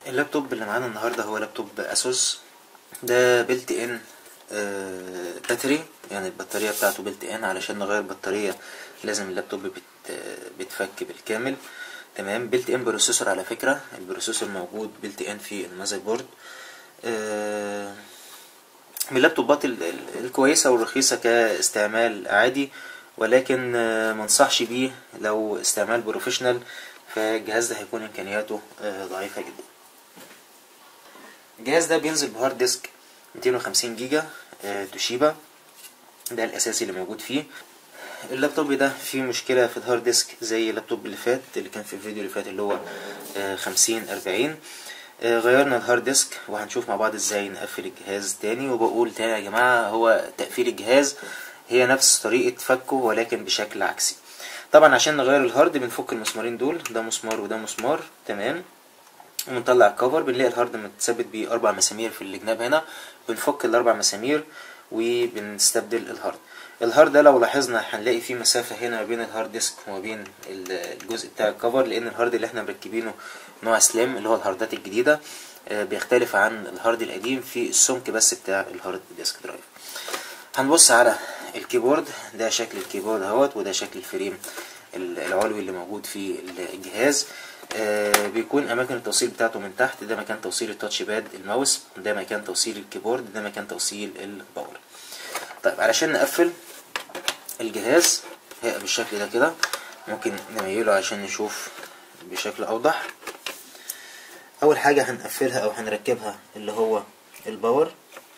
اللابتوب اللي معانا النهارده هو لابتوب اسوس ده بيلت ان باتري يعني البطارية بتاعته بيلت ان علشان نغير البطارية لازم اللابتوب بت بتفك بالكامل تمام بيلت ان بروسيسور على فكرة البروسيسور موجود بيلت ان في المذر بورد آه، من اللابتوبات ال- ال- الكويسة والرخيصة كاستعمال عادي ولكن آه، منصحش بيه لو استعمال بروفيشنال فالجهاز ده هيكون امكانياته آه، ضعيفة جدا الجهاز ده بينزل بهارد ديسك 250 جيجا آه، توشيبا ده الاساسي اللي موجود فيه اللابتوب ده فيه مشكلة في الهارد ديسك زي اللابتوب اللي فات اللي كان في الفيديو اللي فات اللي هو خمسين أربعين غيرنا الهارد ديسك وهنشوف مع بعض ازاي نقفل الجهاز تاني وبقول تاني يا جماعة هو تقفيل الجهاز هي نفس طريقة فكه ولكن بشكل عكسي طبعا عشان نغير الهارد بنفك المسمارين دول ده مسمار وده مسمار تمام ونطلع الكفر بنلاقي الهارد متثبت بأربع مسامير في الجناب هنا بنفك الأربع مسامير وبنستبدل الهارد الهارد ده لو لاحظنا هنلاقي فيه مسافة هنا ما بين الهارد ديسك وما بين ال- الجزء بتاع الكفر لأن الهارد اللي احنا مركبينه نوع سليم اللي هو الهاردات الجديدة آه، بيختلف عن الهارد القديم في السمك بس بتاع الهارد ديسك درايف هنبص على الكيبورد ده شكل الكيبورد اهوت وده شكل الفريم ال- العلوي اللي موجود في الجهاز آه، بيكون اماكن التوصيل بتاعته من تحت ده مكان توصيل التاتش باد الماوس ده مكان توصيل الكيبورد ده مكان توصيل الباور طيب علشان نقفل الجهاز هيبقى بالشكل ده كده ممكن نميله عشان نشوف بشكل اوضح اول حاجة هنقفلها او هنركبها اللي هو الباور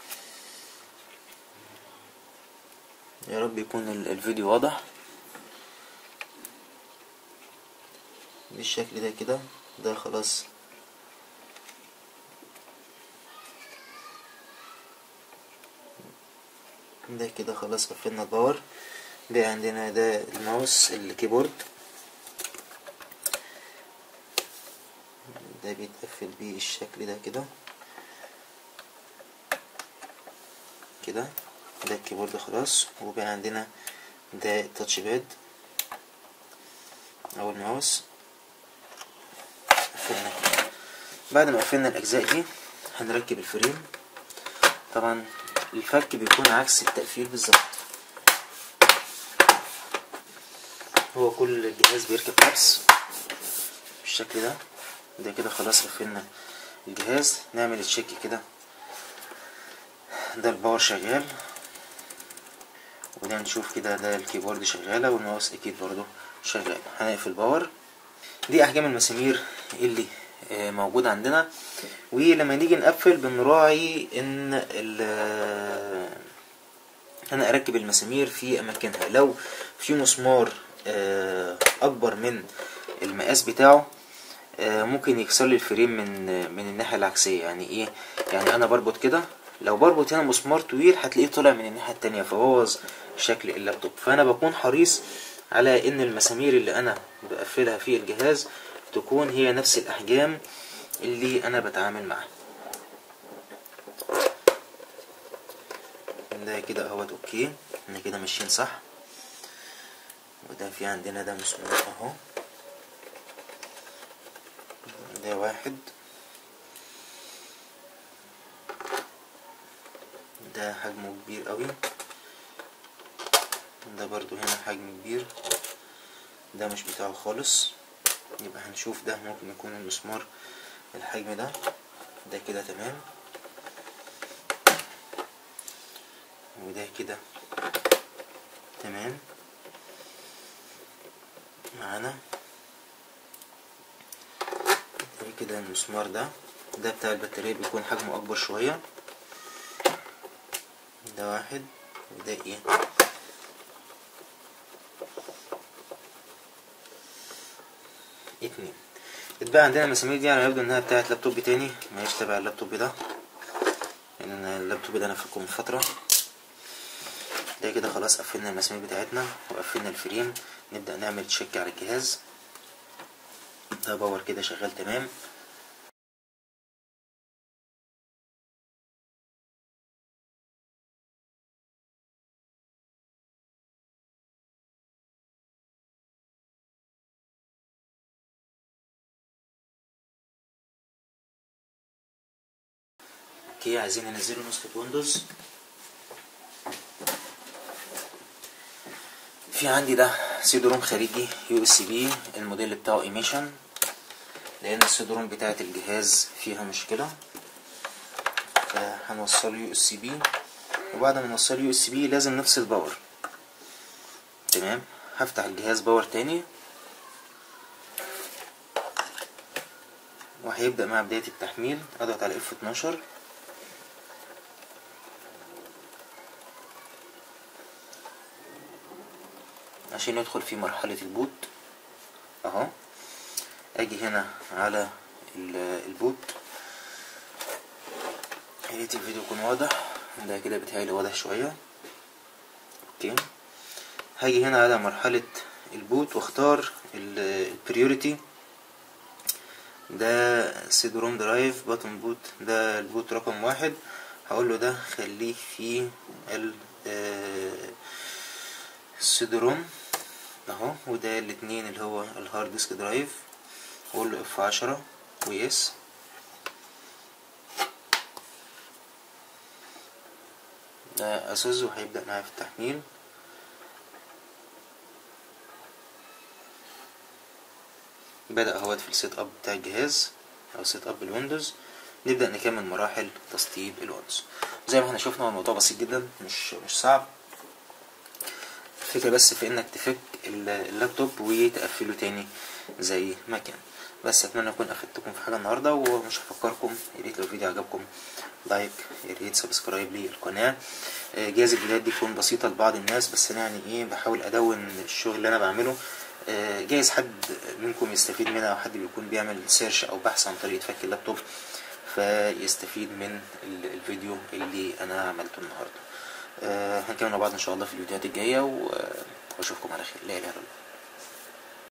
يا رب يكون ال- الفيديو واضح بالشكل ده كده ده خلاص ده كده خلاص قفلنا الباور ده عندنا ده الماوس الكيبورد ده بيتقفل بيه الشكل ده كده كده ده الكيبورد خلاص وبقى عندنا ده التاتش باد او الماوس قفلنا كده. بعد ما قفلنا الاجزاء دي هنركب الفريم طبعا الفك بيكون عكس التقفيل بالظبط هو كل جهاز بيركب حبس بالشكل ده ده كده خلاص قفلنا الجهاز نعمل تشيك كده ده الباور شغال وده نشوف كده ده الكيبورد شغالة والماوس اكيد برضو شغال هنقفل باور دي احجام المسامير اللي آه، موجودة عندنا ولما نيجي نقفل بنراعي ان ال- انا اركب المسامير في اماكنها لو في مسمار آه، اكبر من المقاس بتاعه آه، ممكن يكسر لي الفريم من من الناحيه العكسيه يعني ايه يعني انا بربط كده لو بربط هنا مسمار طويل هتلاقيه طالع من الناحيه التانية فبوظ شكل اللابتوب فانا بكون حريص على ان المسامير اللي انا بقفلها في الجهاز تكون هي نفس الاحجام اللي انا بتعامل معاها ده كده اهوت اوكي احنا كده ماشيين صح وده في عندنا ده مسمار اهو ده واحد ده حجمه كبير قوي ده برضو هنا حجم كبير ده مش بتاعه خالص يبقى هنشوف ده ممكن يكون المسمار الحجم ده ده كده تمام وده كده تمام معانا ده كده المسمار ده ده بتاع البطارية بيكون حجمه أكبر شوية ده واحد وده ايه اتنين اتبقى عندنا المسامير دي على يبدو انها بتاعت لابتوب تاني ماهيش تبع اللابتوب ده لان انا اللابتوب ده انا فاكه من فترة ده كده خلاص قفلنا المسامير بتاعتنا وقفلنا الفريم نبدأ نعمل تشيك على الجهاز ده باور كده شغال تمام اوكي عايزين ننزله نسخة ويندوز في عندي ده سيدو روم خارجي يو اس بي الموديل بتاعه ايميشن لان السيدو روم بتاعة الجهاز فيها مشكلة فهنوصله يو اس بي وبعد ما نوصله يو اس بي لازم نفصل باور تمام هفتح الجهاز باور تاني وهيبدأ مع بداية التحميل اضغط على اف 12 عشان يدخل في مرحلة البوت اهو اجي هنا على البوت يا ريت الفيديو يكون واضح ده كده بيتهيألي واضح شوية اوكي هاجي هنا على مرحلة البوت واختار البريوريتي ده سيد روم درايف باتن بوت ده البوت رقم واحد هقول له ده خليه في ال السيد روم اهو وده الاتنين اللي هو الهارد ديسك درايف اقول له اف عشرة ويس ده اسوس وهيبدأ معايا في التحميل بدأ اهوت في السيت اب بتاع الجهاز او سيت اب الويندوز نبدأ نكمل مراحل تسطيب الويندوز زي ما احنا شفنا الموضوع بسيط جدا مش مش صعب الفكرة بس في انك تفك اللابتوب وتقفله تاني زي ما كان بس اتمنى اكون افدتكم في حاجه النهارده ومش هفكركم يا ريت لو الفيديو عجبكم لايك يا ريت سبسكرايب للقناه جايز الفيديوهات دي تكون بسيطه لبعض الناس بس انا يعني ايه بحاول ادون الشغل اللي انا بعمله جايز حد منكم يستفيد منها او حد بيكون بيعمل سيرش او بحث عن طريقه فك اللابتوب فيستفيد من الفيديو اللي انا عملته النهارده هنكمل مع بعض ان شاء الله في الفيديوهات الجايه واشوفكم على خير لا اله الا الله